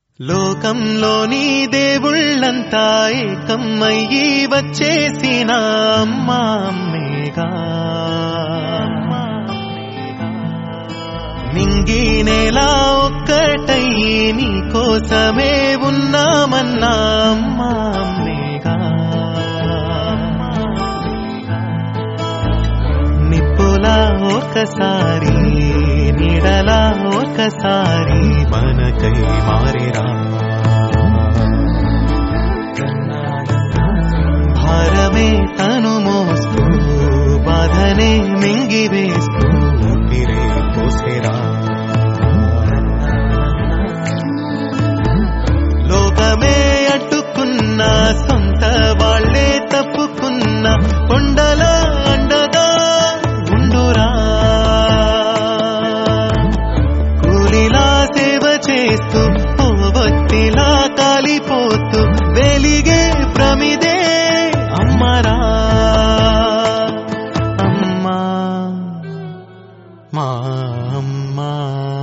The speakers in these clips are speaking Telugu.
లోకంలోని దేవుళ్ళంతా ఏకమ్మయ్యి వచ్చేసిన అమ్మ అమ్మేగా నింగి నేల ఒక్కటయ్యి నీ కోసమే ఉన్నామన్నా అమ్మ అమ్మేగా నిప్పులా ఒకసారి నీడలా ఒకసారి మనకై మారిరా భారమే తను మోస్తూ బాధనే మింగివేస్తూ ఊపిరే పోసేరా లోకమే అడ్డుకున్న సొంత వాళ్ళే తప్పుకున్న కొండల అండగా ఉండురా కూలిలా సేవ చేస్తూ పోవొత్తిలా కాలిపోతూ వెలిగే ప్రమిదే అమ్మరా అమ్మా మా అమ్మా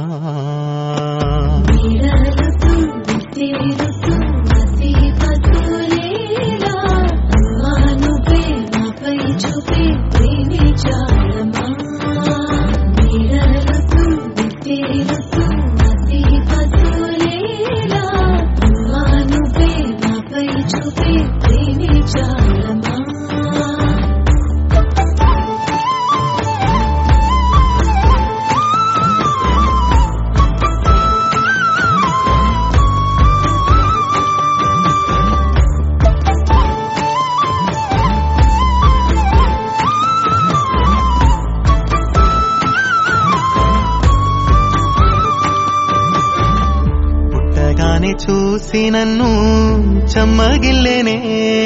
నీడలతో నిట్టేరుతూ మసి పసులేలా అమ్మా నువ్వే నాపై చూపే ప్రేమే చాలమా నీడలతో నిట్టేరుతూ మసి పసులేలా అమ్మా నువ్వే నాపై చూపే ప్రేమే చాలమా పుట్టగానే చూసి నన్ను చెమ్మగిల్లేనే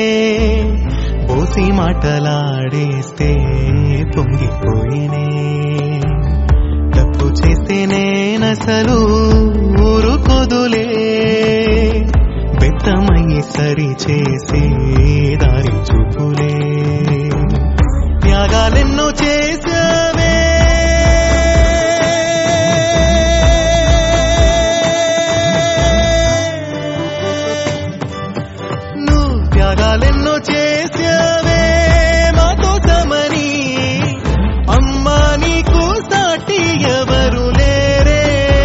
పోసి మాటలాడేస్తే పొంగిపోయినే తప్పు చేస్తే నేనసలు ఊరుకోదులే బెత్తమయ్యి సరి చేసి దారి చూపులే త్యాగాలెన్నో చేసావే నువ్వు త్యాగాలెన్నో చేసావే మాతో సమని అమ్మా నీకు సాటి ఎవరు లేరే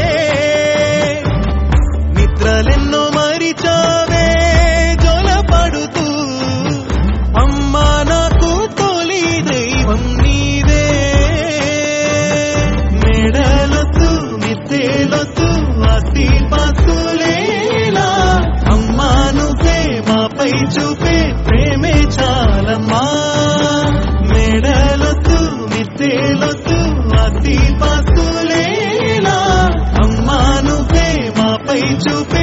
నిద్రలెన్నో మరిచావే జోల పడుతూ అమ్మా నాకు తొలి దైవం నీవే మెడలొద్దు మిద్దెలొద్దు ఆస్తి పాస్తులేలా అమ్మా నువ్వే మాపై చూపే ప్రేమే చాలమ్మా మెడలొద్దు మిద్దెలొద్దు ఆస్తి పాస్తులేలా అమ్మా నువ్వే మాపై చూపే